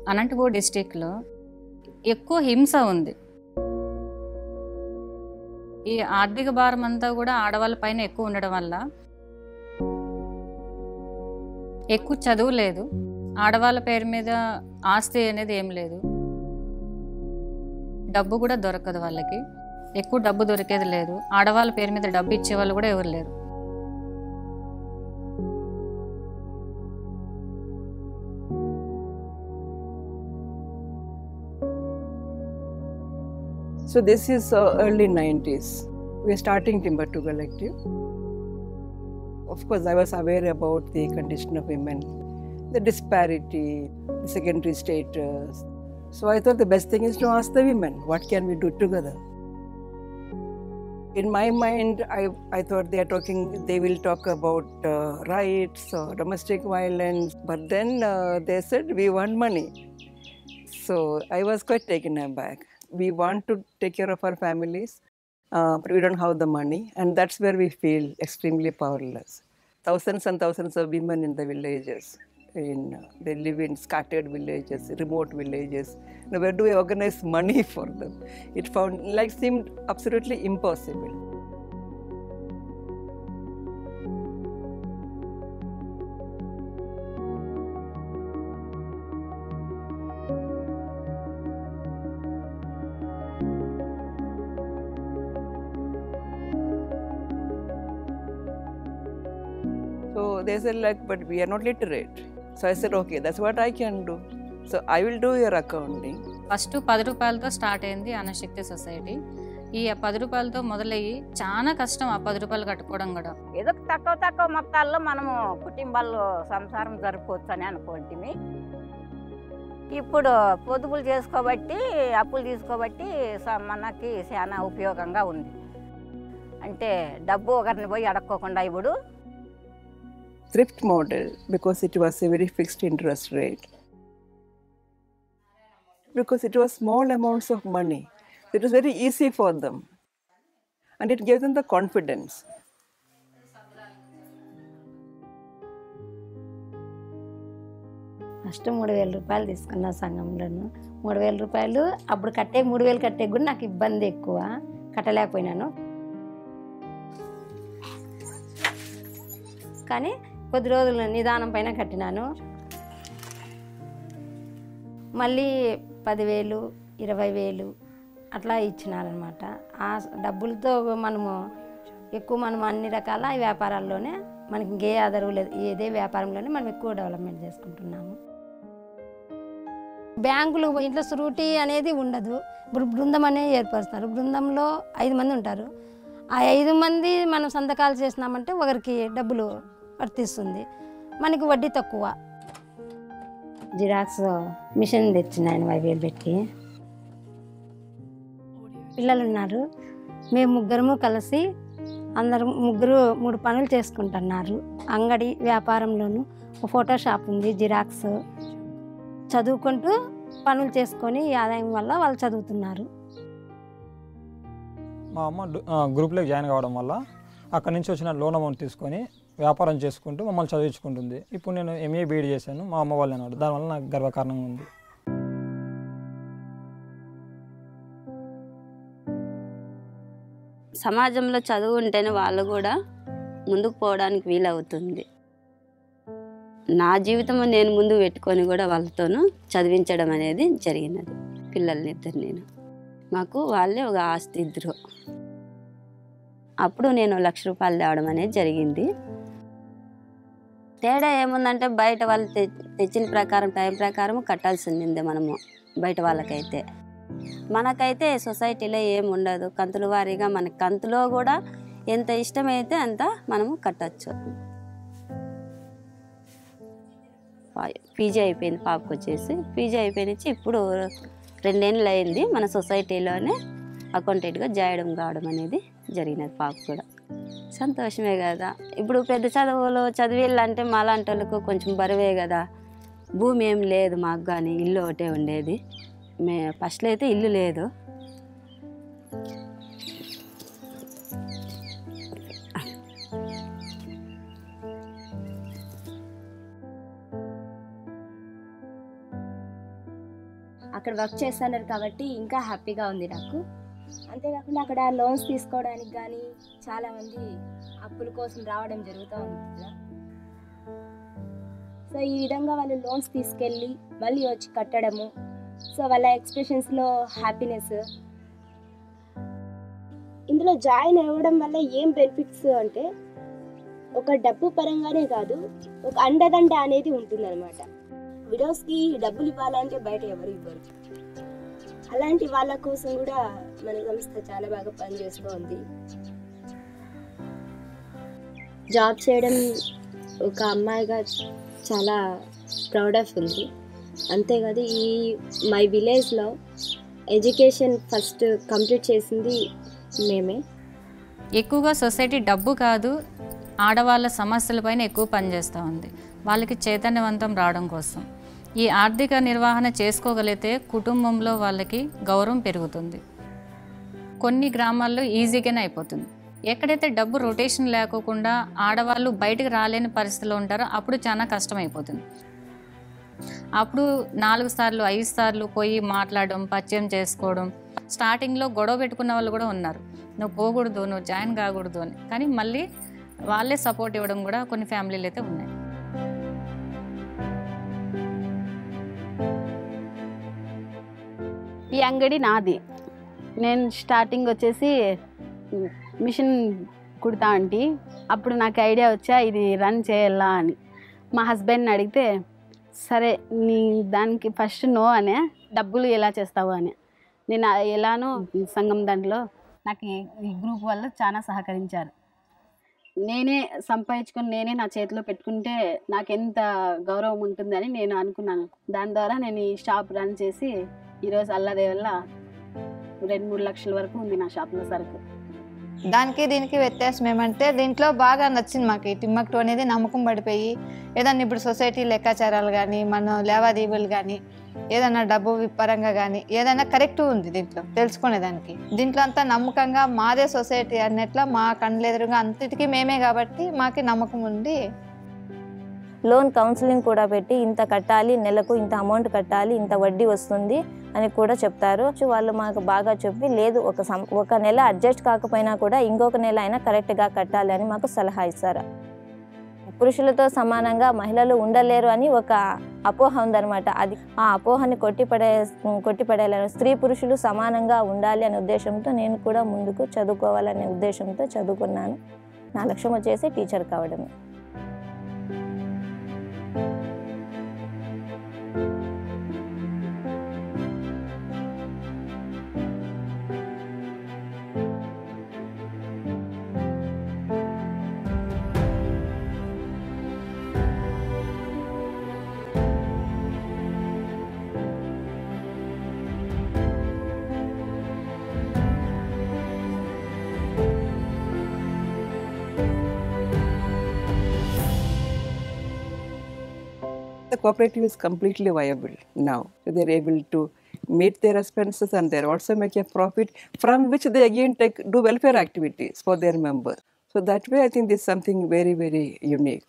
అనంతపూర్ డిస్టిక్లో ఎక్కువ హింస ఉంది ఈ ఆర్థిక భారం అంతా కూడా ఆడవాళ్ళ పైన ఎక్కువ ఉండడం వల్ల ఎక్కువ చదువు లేదు ఆడవాళ్ళ పేరు మీద ఆస్తి అనేది ఏం లేదు డబ్బు కూడా దొరకదు వాళ్ళకి ఎక్కువ డబ్బు దొరికేది లేదు ఆడవాళ్ళ పేరు మీద డబ్బు ఇచ్చే వాళ్ళు కూడా ఎవరు లేరు So this is uh, early 90s. We are starting Timbuktu Collective. Of course, I was aware about the condition of women, the disparity, the secondary status. So I thought the best thing is to ask the women, what can we do together? In my mind, I, I thought they are talking, they will talk about uh, rights or domestic violence, but then uh, they said, we want money. So I was quite taken aback. We want to take care of our families, uh, but we don't have the money, and that's where we feel extremely powerless. Thousands and thousands of women in the villages, in uh, they live in scattered villages, remote villages. Now, where do we organize money for them? It found like seemed absolutely impossible. So they said like, but we are not literate. So I said, okay, that's what I can do. So I will do your accounting. First పది రూపాయలతో start అయింది అనశక్తి society ఈ పది రూపాయలతో మొదలయ్యి చాలా కష్టం ఆ పది రూపాయలు కట్టుకోవడం కూడా ఏదో తక్కువ తక్కువ మొత్తాల్లో మనము కుటుంబాల్లో సంసారం జరుపుకోవచ్చు అని అనుకుంటుంది ఇప్పుడు పొదుపులు చేసుకోబట్టి అప్పులు తీసుకోబట్టి స- మనకి చాలా ఉపయోగంగా ఉంది అంటే డబ్బు ఒకరిని పోయి అడక్కోకుండా ఇప్పుడు Thrift model because it was a very fixed interest rate. Because it was small amounts of money. It was very easy for them. And it gave them the confidence. First మూడు వేల రూపాయలు తీసుకున్నా సంఘంలోను మూడు వేల రూపాయలు అప్పుడు కట్టే మూడు వేలు కట్టే కూడా నాకు ఇబ్బంది ఎక్కువ కట్టలేకపోయినాను కానీ కొద్ది రోజులు నిదానం పైన కట్టినాను మళ్ళీ పదివేలు ఇరవై వేలు అట్లా ఇచ్చినారనమాట ఆ డబ్బులతో మనము ఎక్కువ మనం అన్ని రకాల వ్యాపారాల్లోనే మనకి ఇంకే ఆధారం లేదు ఏదే వ్యాపారంలోనే మనం ఎక్కువ డెవలప్మెంట్ చేసుకుంటున్నాము బ్యాంకులు ఇంట్లో సురూటి అనేది ఉండదు ఇప్పుడు బృందం అనేది ఏర్పరుస్తారు బృందంలో ఐదు మంది ఉంటారు ఆ ఐదు మంది మనం సంతకాలు చేసినామంటే ఒకరికి డబ్బులు వర్తిస్తుంది మనకి వడ్డీ తక్కువ జిరాక్స్ మిషన్ తెచ్చిన ఆయన ఐదు వేలు పెట్టి పిల్లలు ఉన్నారు మేము ముగ్గురము కలిసి అందరం ముగ్గురు మూడు పనులు చేసుకుంటున్నారు అంగడి వ్యాపారంలోను ఒక ఫోటో షాప్ ఉంది జిరాక్స్ చదువుకుంటూ పనులు చేసుకొని ఈ ఆదాయం వల్ల వాళ్ళు చదువుతున్నారు మా అమ్మ డు- ఆ, గ్రూప్లోకి జాయిన్ కావడం వల్ల అక్కడి నుంచి వచ్చిన లోన్ అమౌంట్ తీసుకొని వ్యాపారం చేసుకుంటూ మమ్మల్ని చదివించుకుంటుంది ఇప్పుడు నేను ఎంఏ బీఈడి చేశాను మా అమ్మ వాళ్ళు అన్నాడు దానివల్ల నాకు గర్వకారణంగా ఉంది సమాజంలో చదువు ఉంటేనే వాళ్ళు కూడా ముందుకు పోవడానికి వీలవుతుంది నా జీవితం నేను ముందు పెట్టుకొని కూడా వాళ్ళతోనూ చదివించడం అనేది జరిగినది పిల్లల్ని ఇద్దరు నేను మాకు వాళ్ళే ఒక ఆస్తి ఇద్దరు అప్పుడు నేను లక్ష రూపాయలు తేవడం అనేది జరిగింది తేడా ఏముందంటే బయట వాళ్ళు తె తెచ్చిన ప్రకారం టైం ప్రకారం కట్టాల్సిందే మనము బయట వాళ్ళకైతే మనకైతే సొసైటీలో ఏం ఉండదు కంతుల వారీగా మనకి కంతులో కూడా ఎంత ఇష్టమైతే అంత మనము కట్టచ్చు పీజీ అయిపోయింది పాపకు వచ్చేసి పీజీ అయిపోయినచ్చి ఇప్పుడు రెండేళ్ళు అయింది మన సొసైటీలోనే అకౌంటెంట్గా జాయడం కావడం అనేది జరిగినది పాప కూడా సంతోషమే కదా ఇప్పుడు పెద్ద చదువులు చదివిళ్ళంటే మాలాంటి వాళ్ళకు కొంచెం బరువే కదా భూమి ఏం లేదు మాకు కానీ ఇల్లు ఒకటే ఉండేది మే ఫస్ట్లో అయితే ఇల్లు లేదు అక్కడ వర్క్ చేస్తున్నారు కాబట్టి ఇంకా హ్యాపీగా ఉంది నాకు అంతేకాకుండా అక్కడ లోన్స్ తీసుకోవడానికి కానీ చాలామంది అప్పుల కోసం రావడం జరుగుతూ ఉంది కదా సో ఈ విధంగా వాళ్ళు లోన్స్ తీసుకెళ్ళి మళ్ళీ వచ్చి కట్టడము సో వాళ్ళ ఎక్స్ప్రెషన్స్లో హ్యాపీనెస్ ఇందులో జాయిన్ అవ్వడం వల్ల ఏం బెనిఫిట్స్ అంటే ఒక డబ్బు పరంగానే కాదు ఒక అండదండ అనేది ఉంటుందన్నమాట విడోస్కి డబ్బులు ఇవ్వాలంటే బయట ఎవరు ఇవ్వరు అలాంటి వాళ్ళ కోసం కూడా మన సంస్థ చాలా బాగా పనిచేస్తోంది జాబ్ చేయడం ఒక అమ్మాయిగా చాలా ప్రౌడ్ ఆఫ్ ఉంది అంతేకాదు ఈ మై విలేజ్లో ఎడ్యుకేషన్ ఫస్ట్ కంప్లీట్ చేసింది మేమే ఎక్కువగా సొసైటీ డబ్బు కాదు ఆడవాళ్ళ సమస్యలపైన ఎక్కువ పనిచేస్తూ ఉంది వాళ్ళకి చైతన్యవంతం రావడం కోసం ఈ ఆర్థిక నిర్వహణ చేసుకోగలిగితే కుటుంబంలో వాళ్ళకి గౌరవం పెరుగుతుంది కొన్ని గ్రామాల్లో ఈజీగానే అయిపోతుంది ఎక్కడైతే డబ్బు రొటేషన్ లేకోకుండా ఆడవాళ్ళు బయటకు రాలేని పరిస్థితిలో ఉంటారో అప్పుడు చాలా కష్టమైపోతుంది అప్పుడు నాలుగు సార్లు ఐదు సార్లు పోయి మాట్లాడడం పరిచయం చేసుకోవడం స్టార్టింగ్లో గొడవ పెట్టుకున్న వాళ్ళు కూడా ఉన్నారు నువ్వు పోకూడదు నువ్వు జాయిన్ కాకూడదు అని కానీ మళ్ళీ వాళ్ళే సపోర్ట్ ఇవ్వడం కూడా కొన్ని ఫ్యామిలీలు అయితే ఉన్నాయి ఈ అంగడి నాది నేను స్టార్టింగ్ వచ్చేసి మిషన్ కుడతా అంటి అప్పుడు నాకు ఐడియా వచ్చా ఇది రన్ చేయాలా అని మా హస్బెండ్ని అడిగితే సరే నీ దానికి ఫస్ట్ నో అనే డబ్బులు ఎలా చేస్తావు అని నేను ఆ- ఎలానో సంఘం దాంట్లో నాకు ఈ ఈ గ్రూప్ వాళ్ళు చాలా సహకరించారు నేనే సంపాదించుకొని నేనే నా చేతిలో పెట్టుకుంటే నాకు ఎంత గౌరవం ఉంటుందని నేను అనుకున్నాను దాని ద్వారా నేను ఈ షాప్ రన్ చేసి ఈరోజు అల్లదే వల్ల రెండు మూడు లక్షల వరకు ఉంది నా షాప్లో సరుకు దానికి దీనికి వ్యత్యాసం ఏమంటే దీంట్లో బాగా నచ్చింది మాకు ఈ టిమ్మక్టు అనేది నమ్మకం పడిపోయి ఏదన్నా ఇప్పుడు సొసైటీ లెక్కాచారాలు కానీ మన లావాదేవీలు కానీ ఏదన్నా డబ్బు పరంగా కానీ ఏదైనా కరెక్ట్ ఉంది దీంట్లో తెలుసుకునేదానికి దీంట్లో అంతా నమ్మకంగా మాదే సొసైటీ అన్నట్ల మా కండ్లెదురుగా అంతటికీ మేమే కాబట్టి మాకి నమ్మకం ఉంది లోన్ కౌన్సిలింగ్ కూడా పెట్టి ఇంత కట్టాలి నెలకు ఇంత అమౌంట్ కట్టాలి ఇంత వడ్డీ వస్తుంది అని కూడా చెప్తారు సో వాళ్ళు మాకు బాగా చెప్పి లేదు ఒక సం ఒక నెల అడ్జస్ట్ కాకపోయినా కూడా ఇంకొక నెల అయినా కరెక్ట్గా కట్టాలి అని మాకు సలహా ఇస్తారు పురుషులతో సమానంగా మహిళలు ఉండలేరు అని ఒక అపోహ ఉందన్నమాట అది ఆ అపోహని కొట్టిపడే కొట్టిపడేయాలని స్త్రీ పురుషులు సమానంగా ఉండాలి అనే ఉద్దేశంతో నేను కూడా ముందుకు చదువుకోవాలనే ఉద్దేశంతో చదువుకున్నాను నా లక్ష్యం వచ్చేసి టీచర్ కావడమే The cooperative is completely viable now. They're able to meet their expenses and they're also make a profit from which they again take do welfare activities for their members. So that way I think this is something very, very unique.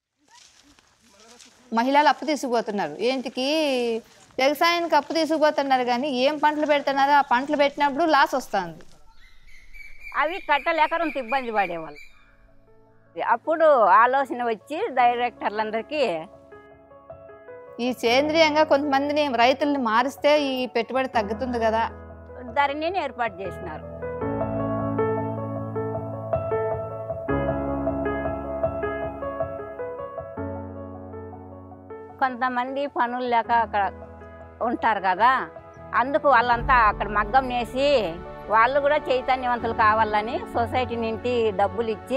మహిళలు అప్పు తీసుకుపోతున్నారు ఏంటికి వ్యవసాయానికి అప్పు తీసుకుపోతున్నారు కానీ ఏం పంటలు పెడుతున్నారో ఆ పంటలు పెట్టినప్పుడు లాస్ వస్తుంది అవి కట్టలేక రొంత ఇబ్బంది పడేవాళ్ళు అప్పుడు ఆలోచన వచ్చి డైరెక్టర్లందరికీ ఈ సేంద్రియంగా కొంతమందిని రైతుల్ని మారిస్తే ఈ పెట్టుబడి తగ్గుతుంది కదా ధరణిని ఏర్పాటు చేసినారు కొంతమంది పనులు లేక అక్కడ ఉంటారు కదా అందుకు వాళ్ళంతా అక్కడ మగ్గం నేసి వాళ్ళు కూడా చైతన్యవంతులు కావాలని సొసైటీ నుండి డబ్బులు ఇచ్చి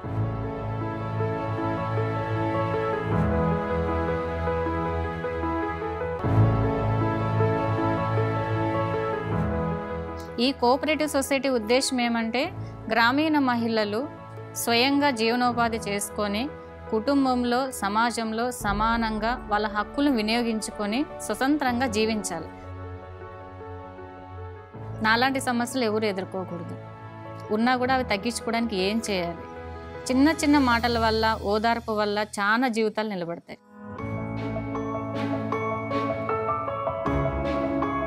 ఈ కోఆపరేటివ్ సొసైటీ ఉద్దేశం ఏమంటే గ్రామీణ మహిళలు స్వయంగా జీవనోపాధి చేసుకొని కుటుంబంలో సమాజంలో సమానంగా వాళ్ళ హక్కులను వినియోగించుకొని స్వతంత్రంగా జీవించాలి నాలాంటి సమస్యలు ఎవరు ఎదుర్కోకూడదు ఉన్నా కూడా అవి తగ్గించుకోవడానికి ఏం చేయాలి చిన్న చిన్న మాటల వల్ల ఓదార్పు వల్ల చాలా జీవితాలు నిలబడతాయి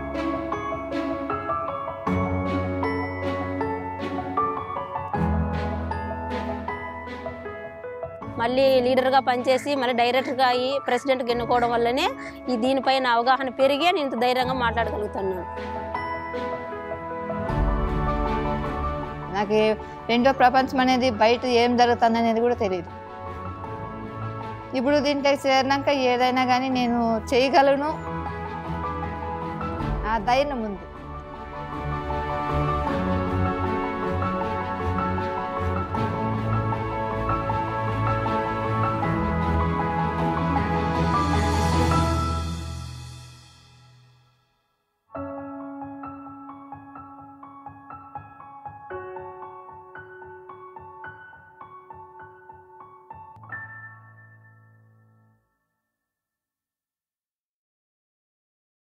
మళ్ళీ లీడర్గా పనిచేసి మళ్ళీ డైరెక్టర్గా అయ్యి ప్రెసిడెంట్గా ఎన్నుకోవడం వల్లనే ఈ దీనిపైన అవగాహన పెరిగి నేను ఇంత ధైర్యంగా మాట్లాడగలుగుతున్నాను నాకు రెండో ప్రపంచం అనేది బయట ఏం జరుగుతుంది అనేది కూడా తెలియదు ఇప్పుడు దీంట్లో చేరినాక ఏదైనా కానీ నేను చేయగలను ఆ ధైర్యం ఉంది